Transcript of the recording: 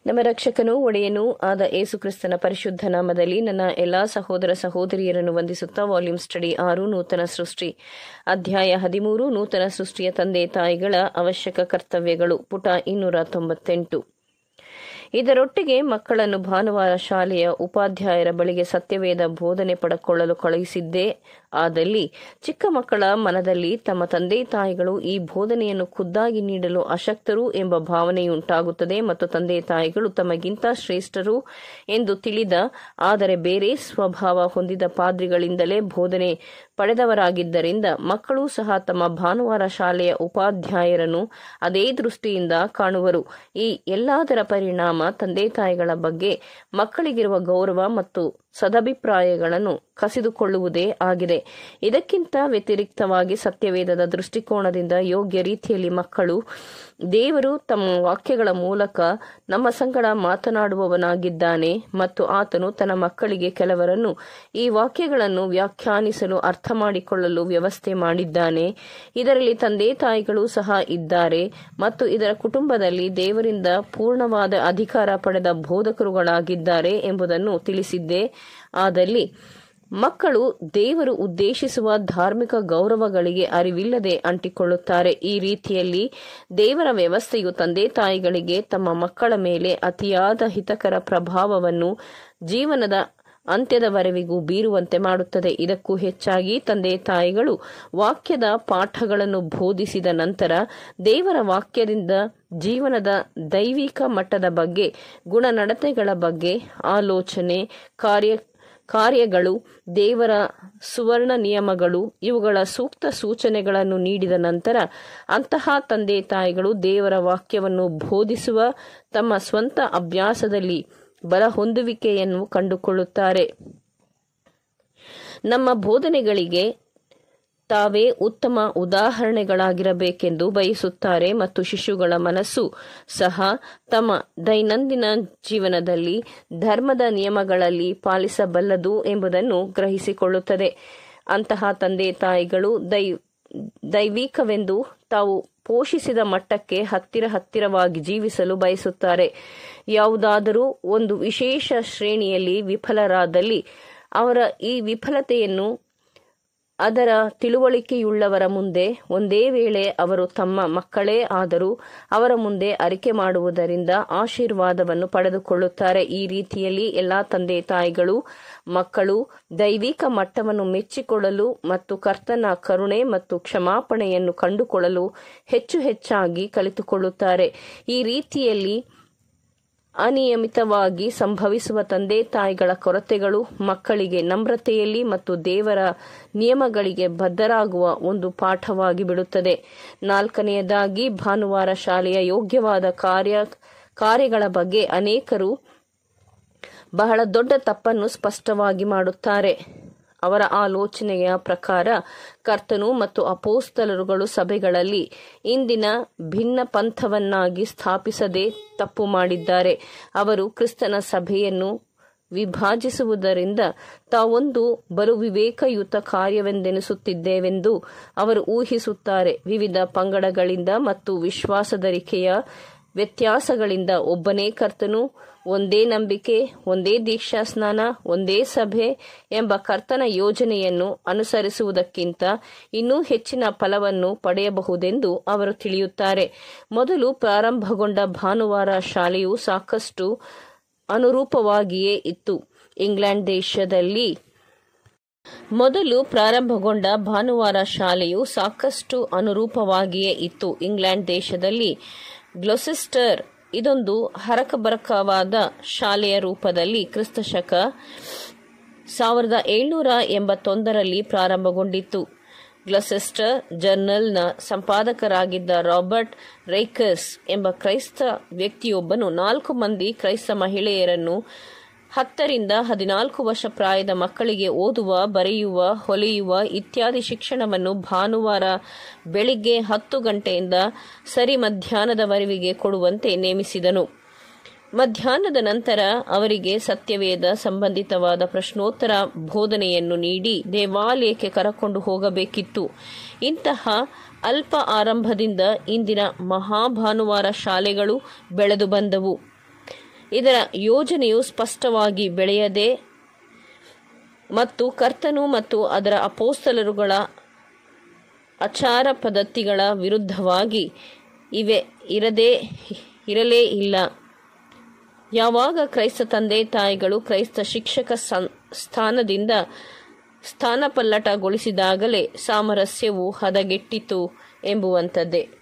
ನಮ್ಮ ರಕ್ಷಕನೂ ಒಡೆಯನೂ ಆದ ಏಸುಕ್ರಿಸ್ತನ ಪರಿಶುದ್ಧ ನಾಮದಲ್ಲಿ ನನ್ನ ಎಲ್ಲಾ ಸಹೋದರ ಸಹೋದರಿಯರನ್ನು ವಂದಿಸುತ್ತಾ ವಾಲ್ಯೂಮ್ ಸ್ಟಡಿ ಆರು ನೂತನ ಸೃಷ್ಟಿ ಅಧ್ಯಾಯ ಹದಿಮೂರು ನೂತನ ಸೃಷ್ಟಿಯ ತಂದೆ ತಾಯಿಗಳ ಅವಶ್ಯಕ ಕರ್ತವ್ಯಗಳು ಪುಟ ಇನ್ನೂರ ತೊಂಬತ್ತೆಂಟು ಇದರೊಟ್ಟಿಗೆ ಮಕ್ಕಳನ್ನು ಭಾನುವಾರ ಶಾಲೆಯ ಉಪಾಧ್ಯಾಯರ ಬಳಿಗೆ ಸತ್ಯವೇದ ಬೋಧನೆ ಪಡೆಕೊಳ್ಳಲು ಕಳುಹಿಸಿದ್ದೇ ಆದಲ್ಲಿ ಚಿಕ್ಕ ಮಕ್ಕಳ ಮನದಲ್ಲಿ ತಮ್ಮ ತಂದೆ ತಾಯಿಗಳು ಈ ಬೋಧನೆಯನ್ನು ಖುದ್ದಾಗಿ ನೀಡಲು ಅಶಕ್ತರು ಎಂಬ ಭಾವನೆಯುಂಟಾಗುತ್ತದೆ ಮತ್ತು ತಂದೆ ತಾಯಿಗಳು ತಮಗಿಂತ ಶ್ರೇಷ್ಠರು ಎಂದು ತಿಳಿದ ಆದರೆ ಬೇರೆ ಸ್ವಭಾವ ಹೊಂದಿದ ಪಾದ್ರಿಗಳಿಂದಲೇ ಬೋಧನೆ ಪಡೆದವರಾಗಿದ್ದರಿಂದ ಮಕ್ಕಳು ಸಹ ತಮ್ಮ ಭಾನುವಾರ ಶಾಲೆಯ ಉಪಾಧ್ಯಾಯರನ್ನು ಅದೇ ದೃಷ್ಟಿಯಿಂದ ಕಾಣುವರು ಈ ಎಲ್ಲದರ ಪರಿಣಾಮ ತಂದೆ ತಾಯಿಗಳ ಬಗ್ಗೆ ಮಕ್ಕಳಿಗಿರುವ ಗೌರವ ಮತ್ತು ಸದಭಿಪ್ರಾಯಗಳನ್ನು ಕಸಿದುಕೊಳ್ಳುವುದೇ ಆಗಿದೆ ಇದಕ್ಕಿಂತ ವ್ಯತಿರಿಕ್ತವಾಗಿ ಸತ್ಯವೇದದ ದೃಷ್ಟಿಕೋನದಿಂದ ಯೋಗ್ಯ ರೀತಿಯಲ್ಲಿ ಮಕ್ಕಳು ದೇವರು ತಮ್ಮ ವಾಕ್ಯಗಳ ಮೂಲಕ ನಮ್ಮ ಸಂಗಡ ಮಾತನಾಡುವವನಾಗಿದ್ದಾನೆ ಮತ್ತು ಆತನು ತನ್ನ ಮಕ್ಕಳಿಗೆ ಕೆಲವರನ್ನು ಈ ವಾಕ್ಯಗಳನ್ನು ವ್ಯಾಖ್ಯಾನಿಸಲು ಅರ್ಥ ಮಾಡಿಕೊಳ್ಳಲು ವ್ಯವಸ್ಥೆ ಮಾಡಿದ್ದಾನೆ ಇದರಲ್ಲಿ ತಂದೆ ತಾಯಿಗಳು ಸಹ ಇದ್ದಾರೆ ಮತ್ತು ಇದರ ಕುಟುಂಬದಲ್ಲಿ ದೇವರಿಂದ ಪೂರ್ಣವಾದ ಅಧಿಕಾರ ಪಡೆದ ಬೋಧಕರುಗಳಾಗಿದ್ದಾರೆ ಎಂಬುದನ್ನು ತಿಳಿಸಿದ್ದೆ ಆದಲ್ಲಿ ಮಕ್ಕಳು ದೇವರು ಉದ್ದೇಶಿಸುವ ಧಾರ್ಮಿಕ ಗೌರವಗಳಿಗೆ ಅರಿವಿಲ್ಲದೆ ಅಂಟಿಕೊಳ್ಳುತ್ತಾರೆ ಈ ರೀತಿಯಲ್ಲಿ ದೇವರ ವ್ಯವಸ್ಥೆಯು ತಂದೆ ತಾಯಿಗಳಿಗೆ ತಮ್ಮ ಮಕ್ಕಳ ಮೇಲೆ ಅತಿಯಾದ ಹಿತಕರ ಪ್ರಭಾವವನ್ನು ಜೀವನದ ಅಂತ್ಯದವರೆವಿಗೂ ಬೀರುವಂತೆ ಮಾಡುತ್ತದೆ ಇದಕ್ಕೂ ಹೆಚ್ಚಾಗಿ ತಂದೆ ತಾಯಿಗಳು ವಾಕ್ಯದ ಪಾಠಗಳನ್ನು ಬೋಧಿಸಿದ ನಂತರ ದೇವರ ವಾಕ್ಯದಿಂದ ಜೀವನದ ದೈವಿಕ ಮಟ್ಟದ ಬಗ್ಗೆ ಗುಣನಡತೆಗಳ ಬಗ್ಗೆ ಆಲೋಚನೆ ಕಾರ್ಯ ಕಾರ್ಯಗಳು ದೇವರ ಸುವರ್ಣ ನಿಯಮಗಳು ಇವುಗಳ ಸೂಕ್ತ ಸೂಚನೆಗಳನ್ನು ನೀಡಿದ ನಂತರ ಅಂತಹ ತಂದೆ ತಾಯಿಗಳು ದೇವರ ವಾಕ್ಯವನ್ನು ಬೋಧಿಸುವ ತಮ್ಮ ಸ್ವಂತ ಅಭ್ಯಾಸದಲ್ಲಿ ಬಲ ಹೊಂದುವಿಕೆಯನ್ನು ಕಂಡುಕೊಳ್ಳುತ್ತಾರೆ ನಮ್ಮ ಬೋಧನೆಗಳಿಗೆ ತಾವೇ ಉತ್ತಮ ಉದಾಹರಣೆಗಳಾಗಿರಬೇಕೆಂದು ಬಯಸುತ್ತಾರೆ ಮತ್ತು ಶಿಶುಗಳ ಮನಸ್ಸು ಸಹ ತಮ್ಮ ದೈನಂದಿನ ಜೀವನದಲ್ಲಿ ಧರ್ಮದ ನಿಯಮಗಳಲ್ಲಿ ಪಾಲಿಸಬಲ್ಲದು ಎಂಬುದನ್ನು ಗ್ರಹಿಸಿಕೊಳ್ಳುತ್ತದೆ ಅಂತಹ ತಂದೆ ತಾಯಿಗಳು ದೈ ದೈವಿಕವೆಂದು ತಾವು ಪೋಷಿಸಿದ ಮಟ್ಟಕ್ಕೆ ಹತ್ತಿರ ಹತ್ತಿರವಾಗಿ ಜೀವಿಸಲು ಬಯಸುತ್ತಾರೆ ಯಾವುದಾದರೂ ಒಂದು ವಿಶೇಷ ಶ್ರೇಣಿಯಲ್ಲಿ ವಿಫಲರಾದಲ್ಲಿ ಅವರ ಈ ವಿಫಲತೆಯನ್ನು ಅದರ ತಿಳುವಳಿಕೆಯುಳ್ಳವರ ಮುಂದೆ ಒಂದೇ ವೇಳೆ ಅವರು ತಮ್ಮ ಮಕ್ಕಳೇ ಆದರೂ ಅವರ ಮುಂದೆ ಅರಿಕೆ ಮಾಡುವುದರಿಂದ ಆಶೀರ್ವಾದವನ್ನು ಪಡೆದುಕೊಳ್ಳುತ್ತಾರೆ ಈ ರೀತಿಯಲ್ಲಿ ಎಲ್ಲಾ ತಂದೆ ತಾಯಿಗಳು ಮಕ್ಕಳು ದೈವಿಕ ಮಟ್ಟವನ್ನು ಮೆಚ್ಚಿಕೊಳ್ಳಲು ಮತ್ತು ಕರ್ತನ ಕರುಣೆ ಮತ್ತು ಕ್ಷಮಾಪಣೆಯನ್ನು ಕಂಡುಕೊಳ್ಳಲು ಹೆಚ್ಚು ಹೆಚ್ಚಾಗಿ ಕಲಿತುಕೊಳ್ಳುತ್ತಾರೆ ಈ ರೀತಿಯಲ್ಲಿ ಅನಿಯಮಿತವಾಗಿ ಸಂಭವಿಸುವ ತಂದೆ ತಾಯಿಗಳ ಕೊರತೆಗಳು ಮಕ್ಕಳಿಗೆ ನಮ್ರತೆಯಲ್ಲಿ ಮತ್ತು ದೇವರ ನಿಯಮಗಳಿಗೆ ಬದ್ಧರಾಗುವ ಒಂದು ಪಾಠವಾಗಿ ಬಿಡುತ್ತದೆ ನಾಲ್ಕನೆಯದಾಗಿ ಭಾನುವಾರ ಶಾಲೆಯ ಯೋಗ್ಯವಾದ ಕಾರ್ಯ ಕಾರ್ಯಗಳ ಬಗ್ಗೆ ಅನೇಕರು ಬಹಳ ದೊಡ್ಡ ತಪ್ಪನ್ನು ಸ್ಪಷ್ಟವಾಗಿ ಮಾಡುತ್ತಾರೆ ಅವರ ಆಲೋಚನೆಯ ಪ್ರಕಾರ ಕರ್ತನು ಮತ್ತು ಅಪೋಸ್ತಲರುಗಳು ಸಭೆಗಳಲ್ಲಿ ಇಂದಿನ ಭಿನ್ನ ಪಂಥವನ್ನಾಗಿ ಸ್ಥಾಪಿಸದೆ ತಪ್ಪು ಮಾಡಿದ್ದಾರೆ ಅವರು ಕ್ರಿಸ್ತನ ಸಭೆಯನ್ನು ವಿಭಾಜಿಸುವುದರಿಂದ ತಾವೊಂದು ಬಲು ವಿವೇಕಯುತ ಕಾರ್ಯವೆಂದೆನಿಸುತ್ತಿದ್ದೇವೆಂದು ಅವರು ಊಹಿಸುತ್ತಾರೆ ವಿವಿಧ ಪಂಗಡಗಳಿಂದ ಮತ್ತು ವಿಶ್ವಾಸದರಿಕೆಯ ವ್ಯತ್ಯಾಸಗಳಿಂದ ಒಬ್ಬನೇ ಕರ್ತನು ಒಂದೇ ನಂಬಿಕೆ ಒಂದೇ ದೀಕ್ಷಾ ಸ್ನಾನ ಒಂದೇ ಸಭೆ ಎಂಬ ಕರ್ತನ ಯೋಜನೆಯನ್ನು ಅನುಸರಿಸುವುದಕ್ಕಿಂತ ಇನ್ನೂ ಹೆಚ್ಚಿನ ಫಲವನ್ನು ಪಡೆಯಬಹುದೆಂದು ಅವರು ತಿಳಿಯುತ್ತಾರೆ ಮೊದಲು ಪ್ರಾರಂಭಗೊಂಡ ಭಾನುವಾರ ಶಾಲೆಯು ಸಾಕಷ್ಟು ಅನುರೂಪವಾಗಿಯೇ ಇತ್ತು ಇಂಗ್ಲೆಂಡ್ ದೇಶದಲ್ಲಿ ಮೊದಲು ಪ್ರಾರಂಭಗೊಂಡ ಭಾನುವಾರ ಶಾಲೆಯು ಸಾಕಷ್ಟು ಅನುರೂಪವಾಗಿಯೇ ಇತ್ತು ಇಂಗ್ಲೆಂಡ್ ದೇಶದಲ್ಲಿ ಗ್ಲೊಸೆಸ್ಟರ್ ಇದೊಂದು ಹರಕಬರಕವಾದ ಶಾಲೆಯ ರೂಪದಲ್ಲಿ ಕ್ರಿಸ್ತಶಕ ಸಾವಿರದ ಏಳ್ನೂರ ಎಂಬತ್ತೊಂದರಲ್ಲಿ ಪ್ರಾರಂಭಗೊಂಡಿತ್ತು ಗ್ಲೊಸೆಸ್ಟರ್ ಜರ್ನಲ್ನ ಸಂಪಾದಕರಾಗಿದ್ದ ರಾಬರ್ಟ್ ರೈಕರ್ಸ್ ಎಂಬ ಕ್ರೈಸ್ತ ವ್ಯಕ್ತಿಯೊಬ್ಬನು ನಾಲ್ಕು ಮಂದಿ ಕ್ರೈಸ್ತ ಮಹಿಳೆಯರನ್ನು ಹತ್ತರಿಂದ ಹದಿನಾಲ್ಕು ವರ್ಷ ಪ್ರಾಯದ ಮಕ್ಕಳಿಗೆ ಓದುವ ಬರೆಯುವ ಹೊಲೆಯುವ ಇತ್ಯಾದಿ ಶಿಕ್ಷಣವನ್ನು ಭಾನುವಾರ ಬೆಳಿಗ್ಗೆ ಹತ್ತು ಗಂಟೆಯಿಂದ ಸರಿ ಮಧ್ಯಾಹ್ನದವರೆವಿಗೆ ಕೊಡುವಂತೆ ನೇಮಿಸಿದನು ಮಧ್ಯಾಹ್ನದ ನಂತರ ಅವರಿಗೆ ಸತ್ಯವೇದ ಸಂಬಂಧಿತವಾದ ಪ್ರಶ್ನೋತ್ತರ ಬೋಧನೆಯನ್ನು ನೀಡಿ ದೇವಾಲಯಕ್ಕೆ ಕರಕೊಂಡು ಹೋಗಬೇಕಿತ್ತು ಇಂತಹ ಅಲ್ಪ ಆರಂಭದಿಂದ ಇಂದಿನ ಮಹಾಭಾನುವಾರ ಶಾಲೆಗಳು ಬೆಳೆದು ಬಂದವು ಇದರ ಯೋಜನೆಯು ಸ್ಪಷ್ಟವಾಗಿ ಬೆಳೆಯದೆ ಮತ್ತು ಕರ್ತನು ಮತ್ತು ಅದರ ಅಪೋಸ್ತಲರುಗಳ ಆಚಾರ ಪದ್ಧತಿಗಳ ವಿರುದ್ಧವಾಗಿ ಇವೆ ಇರದೇ ಇರಲೇ ಇಲ್ಲ ಯಾವಾಗ ಕ್ರೈಸ್ತ ತಂದೆ ತಾಯಿಗಳು ಕ್ರೈಸ್ತ ಶಿಕ್ಷಕ ಸಂ- ಸ್ಥಾನದಿಂದ ಸ್ಥಾನಪಲ್ಲಟಗೊಳಿಸಿದಾಗಲೇ ಸಾಮರಸ್ಯವು ಹದಗೆಟ್ಟಿತು ಎಂಬುವಂಥದ್ದೇ